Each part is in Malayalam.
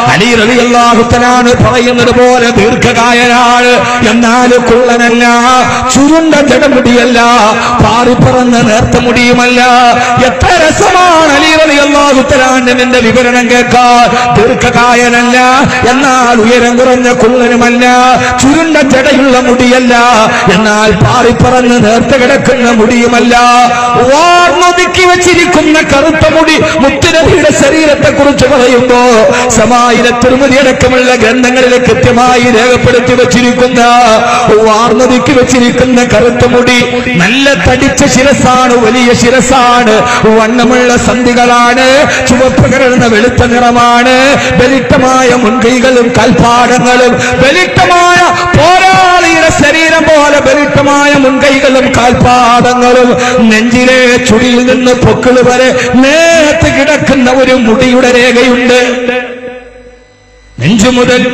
അലി റളിയല്ലാഹുത്തലാണ് പറയുന്നത് പോലെ ദീർഘകായനാണ് എന്നാൽ കുള്ളനല്ല ചുരുണ്ട ജടമുടിയല്ല പാറിപ്പറന്ന നേർത്ത മുടിയുമല്ല എത്ര രസമാണ് അലി റളിയല്ലാഹുത്തലാന്റെ നിന്റെ വിവരണം കേൾക്കാൻ ദീർഘകായനല്ല എന്നാൽ ഉയരം കുറഞ്ഞ കുള്ളനുമല്ല ചുരുണ്ട ജടയുള്ള മുടിയല്ല എന്നാൽ പാറിപ്പറന്ന് നേർത്ത കിടക്കുന്ന മുടിയുമല്ല വാർന്നൊതുക്കി വെച്ചിരിക്കുന്ന കറുത്ത മുടി മുത്തുനബിയുടെ ശരീരത്തെ കുറിച്ച് പറയുമ്പോ സമായിര തിരുമതി അടക്കമുള്ള ഗ്രന്ഥങ്ങളിൽ കൃത്യമായി രേഖപ്പെടുത്തി വെച്ചിരിക്കുന്ന വാർന്നൊതുക്കി വെച്ചിരിക്കുന്ന കറുത്ത മുടി നല്ല തടിച്ച ശിരസാണ് വലിയ ശിരസാണ് വണ്ണമുള്ള സന്ധികളാണ് ചുവപ്പ് കലർന്ന വെളുത്ത നിറമാണ് ബലിട്ടമായ മുൻകൈകളും കൽപ്പാടങ്ങളും ബലിട്ടമായ പോരാളിയുടെ ശരീരം പോലെ ബലിട്ടമായ മുൻകൈകളും കാൽപാദങ്ങളും നെഞ്ചിലെ ചുടിയിൽ നിന്ന് പൊക്കിള് വരെ നേരത്ത് കിടക്കുന്ന ഒരു മുടിയുടെ രേഖയുണ്ട് നെഞ്ചു മുതൽ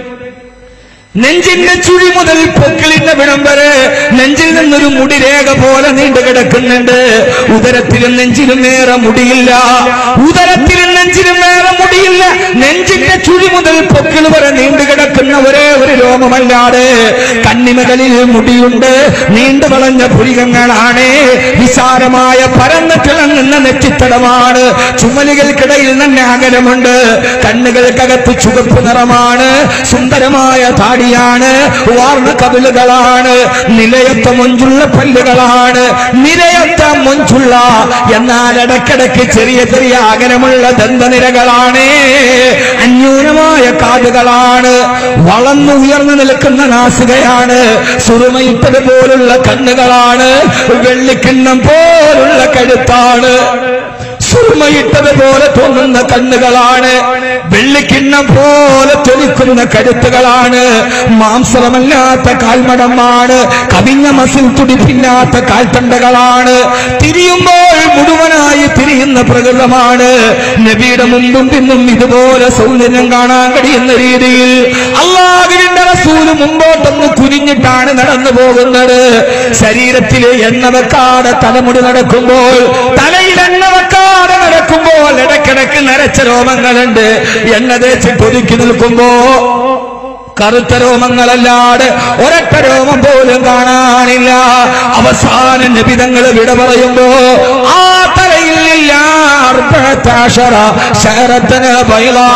നെഞ്ചിന്റെ ചുഴി മുതൽ പൊക്കിളിന്റെ വിടം വരെ നെഞ്ചിൽ നിന്നൊരു മുടി രേഖ പോലെ നീണ്ടു കിടക്കുന്നുണ്ട് ഉദരത്തിലും നെഞ്ചിലും വേറെ മുടിയില്ല ഉദരത്തിലും നെഞ്ചിലും വേറെ മുടിയില്ല നെഞ്ചിന്റെ ചുഴി മുതൽ പൊക്കിൾ വരെ നീണ്ടു കിടക്കുന്ന ഒരേ ഒരു രോമമല്ലാതെ കണ്ണിമകളിൽ മുടിയുണ്ട് നീണ്ടു വളഞ്ഞ പുരികങ്ങളാണ് വിശാലമായ പരന്ന് തിളങ്ങുന്ന നെറ്റിത്തടമാണ് ചുമലുകൾക്കിടയിൽ തന്നെ അകലമുണ്ട് കണ്ണുകൾക്കകത്ത് ചുവപ്പ് നിറമാണ് സുന്ദരമായ താടിയാണ് വാർന്ന കവിളുകളാണ് നിലയത്ത മൊഞ്ചുള്ള പല്ലുകളാണ് നിലയത്ത മൊഞ്ചുള്ള എന്നാൽ ഇടക്കിടക്ക് ചെറിയ ചെറിയ അകലമുള്ള ദന്തനിരകളാണ് അന്യൂനമായ കാതുകളാണ് വളർന്നു ഉയർന്നു നിൽക്കുന്ന നാസികയാണ് സുറുമയിട്ടത് പോലുള്ള കണ്ണുകളാണ് വെള്ളിക്കിണ്ണം പോലുള്ള കഴുത്താണ് സുറുമയിട്ടത് പോലെ തോന്നുന്ന കണ്ണുകളാണ് വെള്ളിക്കിണ്ണം പോലെ തൊലിക്കുന്ന കരുത്തുകളാണ് മാംസമല്ലാത്ത കാൽമടമാണ് കവിഞ്ഞ മസിൽ തുടിപ്പില്ലാത്ത കാൽത്തണ്ടകളാണ് തിരിയുമ്പോൾ മുഴുവനായി തിരിയുന്ന പ്രകൃതമാണ് നബിയുടെ മുമ്പും പിന്നും ഇതുപോലെ സൗന്ദര്യം കാണാൻ കഴിയുന്ന രീതിയിൽ അള്ളാഹുവിന്റെ റസൂല് മുമ്പോട്ടൊന്ന് കുനിഞ്ഞിട്ടാണ് നടന്നു പോകുന്നത് ശരീരത്തിലെ എണ്ണ വെക്കാതെ തലമുടി നടക്കുമ്പോൾ തലയിൽ എണ്ണ വെക്കാതെ നടക്കുമ്പോൾ ഇടക്കിടക്ക് നരച്ച രോമങ്ങളുണ്ട് എണ്ണ തേച്ചിട്ട് ഒതുക്കി നിൽക്കുമ്പോ കറുത്ത രോമങ്ങളല്ലാതെ ഒരൊറ്റ രോമം പോലും കാണാനില്ല അവസാന നിബിതങ്ങൾ വിട പറയുമ്പോ ആ തലയിൽ ഇല്ല അർബഅത്താശറ ശരത്തന ബൈളാ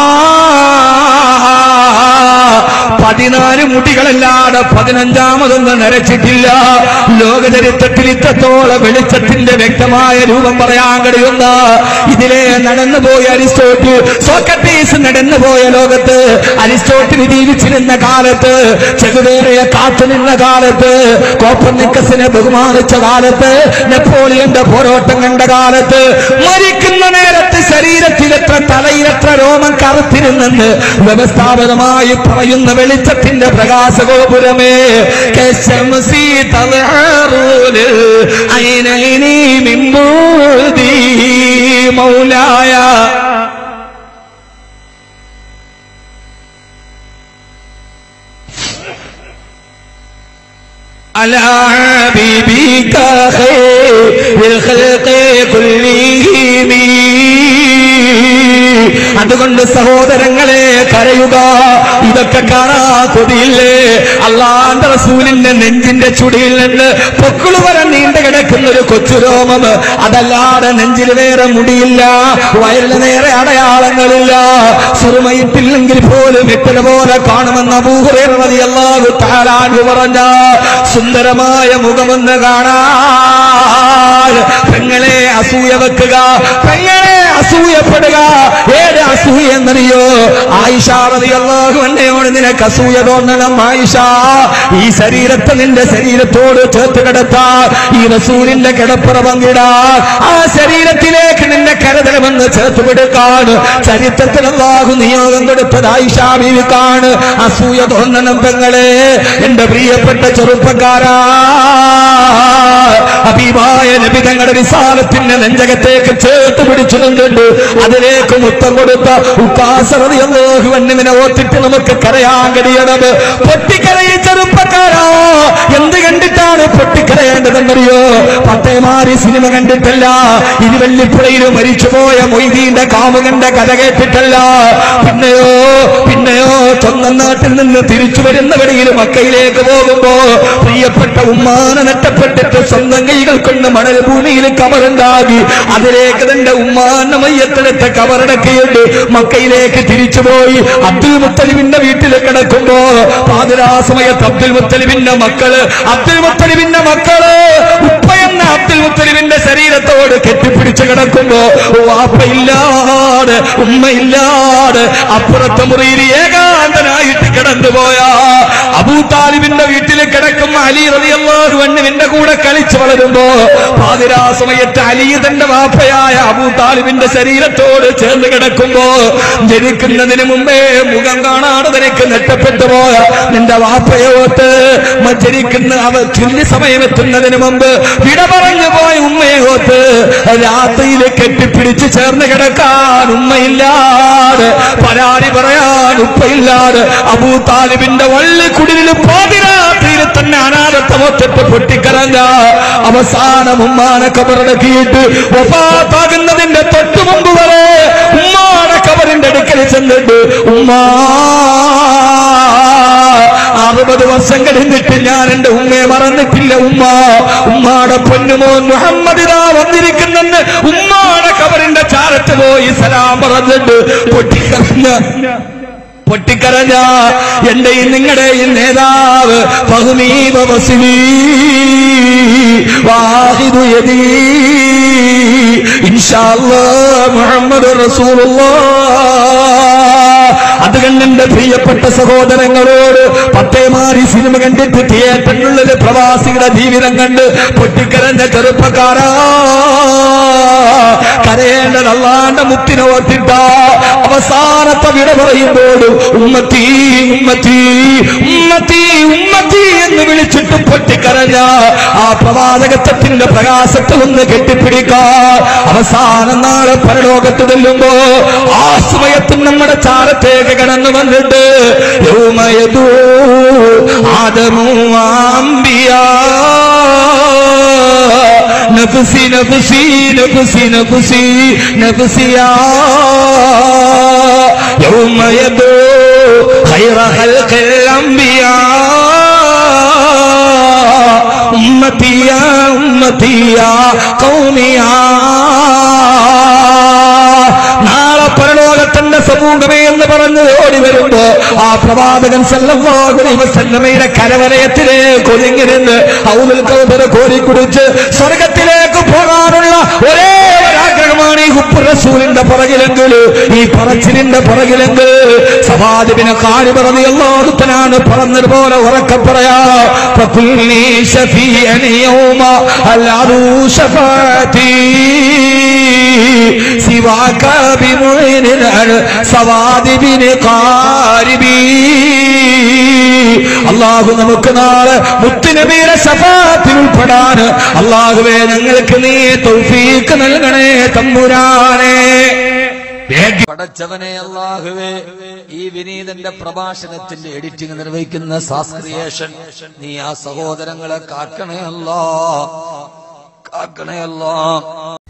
പതിനാല് മുടികളല്ലാതെ പതിനഞ്ചാമതൊന്നും നരച്ചിട്ടില്ല ലോകചരിത്രത്തിൽ ഇത്രത്തോളം വെളിച്ചത്തിന്റെ വ്യക്തമായ രൂപം പറയാൻ കഴിയുന്ന ഇതിലെ നടന്നുപോയ അരിസ്റ്റോട്ടിൽ സോക്രട്ടീസ് നടന്നുപോയ ലോകത്ത് അരിസ്റ്റോട്ടിൽ ജീവിച്ചിരുന്ന കാലത്ത് ചെകുവേറയെ കാത്തുനിന്ന കാലത്ത് കോപ്പർനിക്കസിനെ ബഹുമാനിച്ച കാലത്ത് നെപ്പോളിയന്റെ പോരോട്ടം കണ്ട കാലത്ത് മരിക്കുന്ന നേരത്ത് ശരീരത്തിൽ എത്ര തലയിൽ എത്ര രോമം കറുത്തിരുന്നെന്ന് വ്യവസ്ഥാപകമായി പറയുന്ന വെളിച്ചത്തിന്റെ പ്രകാശഗോപുരമേ കശംസി തലഹറൂല് ഐനൈനി മിമ്പൂതി മൗലായ على حبيبك خير الخلق كلهم അതുകൊണ്ട് സഹോദരങ്ങളെ കരയുക ഇതൊക്കെ കാണാ കൊതിയില്ലേ അള്ളാന്റെ റസൂലിന്റെ നെഞ്ചിന്റെ ചുടിയിൽ നിന്ന് പൊക്കിള് വരെ നീണ്ടു കിടക്കുന്ന ഒരു കൊച്ചു രോമം അതല്ലാതെ നെഞ്ചിൽ വേറെ മുടിയില്ല വയറിൽ നേരെ അടയാളങ്ങളില്ല സുറുമയിട്ടില്ലെങ്കിൽ പോലും എട്ടിന് പോലെ കാണുമെന്ന ഭൂഹുറതി അള്ളാഹു താലാൻഹു പറഞ്ഞ സുന്ദരമായ മുഖമൊന്ന് കാണാൻ പെങ്ങളെ അസൂയ വെക്കുക പെങ്ങളെ അസൂയപ്പെടുക ഏത് അസൂയ എന്നറിയോ ആയിഷ റളിയല്ലാഹു അൻഹയോട് നിനക്ക് അസൂയ തോന്നണം ആയിഷ ഈ ശരീരത്തെ നിന്റെ ശരീരത്തോട് ചേർത്ത് കിടത്താ ഈ റസൂലിന്റെ കിടപ്പുറ പങ്കിടാ ആ ശരീരത്തിലേക്ക് നിന്റെ കരുതലമെന്ന് ചേർത്ത് പിടുക്കാൻ ചരിത്രത്തിൽ അള്ളാഹു നിയോഗം കൊടുത്തത് ആയിഷ ബീവിക്കാണ് അസൂയ തോന്നണം പെങ്ങളെ എന്റെ പ്രിയപ്പെട്ട ചെറുപ്പക്കാരാ അഭിമായ നബിതങ്ങളുടെ വിശാലത്തിന്റെ നെഞ്ചകത്തേക്ക് ചേർത്ത് പിടിച്ചു നിന്നുണ്ട് അതിലേക്ക് മുത്തം കൊടുത്ത ഉപ്പാസറിയല്ലോഹുവണ്ണിനെ ഓർത്തിട്ട് നമുക്ക് കരയാൻ കഴിയണത് പൊട്ടിക്കരയിൽ ചെറുപ്പക്കാരാ എന്ത് കണ്ടിട്ടാണ് പൊട്ടിക്കരയേണ്ടതെന്നറിയോ പത്തേമാരി സിനിമ കണ്ടിട്ടല്ല ഇരുവല്ലിപ്പുഴയിൽ മരിച്ചുപോയ മൊയ്തീന്റെ കാമുകന്റെ കഥ കേട്ടിട്ടല്ല പിന്നെയോ നാട്ടിൽ നിന്ന് തിരിച്ചു വരുന്ന വഴിയിൽ മക്കയിലേക്ക് പോകുമ്പോ പ്രിയപ്പെട്ട ഉമ്മാനെ നഷ്ടപ്പെട്ടിട്ട് സ്വന്തം കൈകൾ കൊണ്ട് മണൽ ഭൂമിയിൽ കബറുണ്ടാക്കി അതിലേക്ക് തന്റെ ഉമ്മാന്റെ മയ്യത്തെടുത്ത് കബറടക്കിയിട്ട് മക്കയിലേക്ക് തിരിച്ചുപോയി അബ്ദുൽ മുത്തലിബിന്റെ വീട്ടിൽ കിടക്കുമ്പോ പാതിരാ സമയത്ത് അബ്ദുൽ മുത്തലിബിന്റെ മക്കള് അബ്ദുൽ മുത്തലിബിന്റെ മക്കള് ഉപ്പ എന്ന അബ്ദുൽ മുത്തലിബിന്റെ ശരീരത്തോട് കെട്ടിപ്പിടിച്ച് കിടക്കുമ്പോ വാപ്പയില്ലാതെ ഉമ്മയില്ലാതെ അപ്പുറത്തെ മുറിയിൽ ഏകാന്തനായിട്ട് കിടന്നുപോയ അബൂ താലിബിന്റെ വീട്ടിൽ കിടക്കുന്ന അലി റളിയല്ലാഹു അൻഹുവിന്റെ കൂടെ കളിച്ചു വളരുമ്പോ പാതിരാ സമയത്ത് അലി തന്റെ വാപ്പയായ അബൂ താലിബിന്റെ ശരീരത്തോട് ചേർന്ന് കിടക്കുമ്പോ ജനിക്കുന്നതിന് മുമ്പേ മുഖം കാണാതെ നിനക്ക് നെട്ടപ്പെട്ടു പോയ നിന്റെ വാപ്പയോട്ട് ജനിക്കുന്ന അവ തുല്യ സമയം എത്തുന്നതിന് മുമ്പ് വിട പറഞ്ഞു പോയ ഉമ്മയോട്ട് രാത്രിയിൽ കെട്ടിപ്പിടിച്ച് ചേർന്ന് കിടക്കാൻ ഉമ്മയില്ലാതെ പരാതി പറയാൻ ഉപ്പയില്ലാതെ അബൂ താലിബിന്റെ വള്ളി കുടിലിൽ പാതിരാത്രിയിൽ തന്നെ അനാഥത്തെ മൊത്തത്തെ പൊട്ടിക്കരഞ്ഞ അവസാനം ഉമ്മാനെ കബറടക്കിയിട്ട് വഫാത്താകുന്നതിന്റെ തൊട്ടു മുമ്പ് വരെ ഉമ്മാടെ കബറിന്റെ അടുക്കൽ ചെന്നിട്ട് ഉമ്മാ അറുപത് വർഷം കഴിഞ്ഞിട്ട് ഞാൻ എന്റെ ഉമ്മയെ മറന്നിട്ടില്ല ഉമ്മ ഉമ്മാടെ പൊന്നുമോൻ മുഹമ്മദ് ഇതാ വന്നിരിക്കുന്നെന്ന് ഉമ്മാടെ കബറിന്റെ ചാരത്ത് പോയി സലാം പറഞ്ഞിട്ട് പൊട്ടിക്കറിഞ്ഞ പൊട്ടിക്കരഞ്ഞ എന്റെയും നിങ്ങളുടെയും നേതാവ് ഫഹ്മീബ വസിലി വാഹിദു യദീ ഇൻഷാ അല്ലാഹ് മുഹമ്മദ് റസൂലുള്ളാഹ് അത് കണ്ടെന്റെ പ്രിയപ്പെട്ട സഹോദരങ്ങളോട് പത്തേമാരി സിനിമ കണ്ടിട്ട് തിയേറ്ററിനുള്ളിൽ പ്രവാസിയുടെ ജീവിതം കണ്ട് പൊട്ടിക്കരഞ്ഞ ചെറുപ്പക്കാരാ കരയേണ്ടത് അള്ളാന്റെ മുത്തിനെ ഓർത്തിട്ട അവസാനത്തെ വിട പറയുമ്പോഴും ഉമ്മത്തി ഉമ്മത്തി ഉമ്മത്തി ഉമ്മത്തി എന്ന് വിളിച്ചിട്ട് പൊട്ടിക്കരഞ്ഞ ആ പ്രവാചകത്വത്തിന്റെ പ്രകാശത്തിൽ ഒന്ന് കെട്ടിപ്പിടിക്കാൻ അവസാനം നാളെ പരലോകത്ത് ചെല്ലുമ്പോ ആ സമയത്തും നമ്മുടെ ചാരത്തേക്ക് കടന്നു വന്നിട്ട് യൗമയദൂ ആദമു അംബിയാ നഫ്സി നഫ്സി നഫ്സി നഫ്സി നഫ്സിയാ യൗമ യദൂ ഖൈറ ഖൽഖിൽ അംബിയാ ഉമ്മത്തിയാ ഉമ്മത്തിയാ കൗമിയാ നാളെ പരലോകത്തിന്റെ സമൂഹമേ എന്ന് പറഞ്ഞ് ഓടി വരുമ്പോ ആ പ്രവാചകൻ സല്ലല്ലാഹു അലൈഹി വസല്ലമയുടെ കരവലയത്തിലേക്ക് ഒതുങ്ങിരുന്ന് ഔദുൽ കൗതർ കോരി കുടിച്ച് സ്വർഗത്തിലേക്ക് പോകാനുള്ള ഒരേ ഒരു ആഗ്രഹമാണ് ഈ ഹുപ്പ് റസൂലിന്റെ പുറകിലെങ്കിൽ ഈ പറച്ചിലിന്റെ പുറകിലെങ്കിൽ സവാദിബിനെ കാരി പറഞ്ഞ് എല്ലാത്തനാണ് പറഞ്ഞതുപോലെ ഉറക്കെ പറയാ ഫഖുൽനി ശഫീഅനി യൗമ അല്ലാദു ശഫാഅതി സിവാക ബിമുഇനിൻ സവാദിബിനെ കാരിബി അള്ളാഹു നമുക്ക് നാളെ മുത്തുനബിയുടെ ശഫാത്തിൽ ഉൾപ്പെടാൻ അള്ളാഹുവേ ഞങ്ങൾക്ക് നീ തൗഫീക്ക് നൽകണേ തമ്പുരാനെ പടച്ചവനെ അള്ളാഹുവേ ഈ വിനീതന്റെ പ്രഭാഷണത്തിന്റെ എഡിറ്റിംഗ് നിർവഹിക്കുന്ന സാസ്ക്രിയേഷൻ നീ ആ സഹോദരങ്ങളെ കാക്കണേ അല്ലാ കാക്കണേ അല്ലാ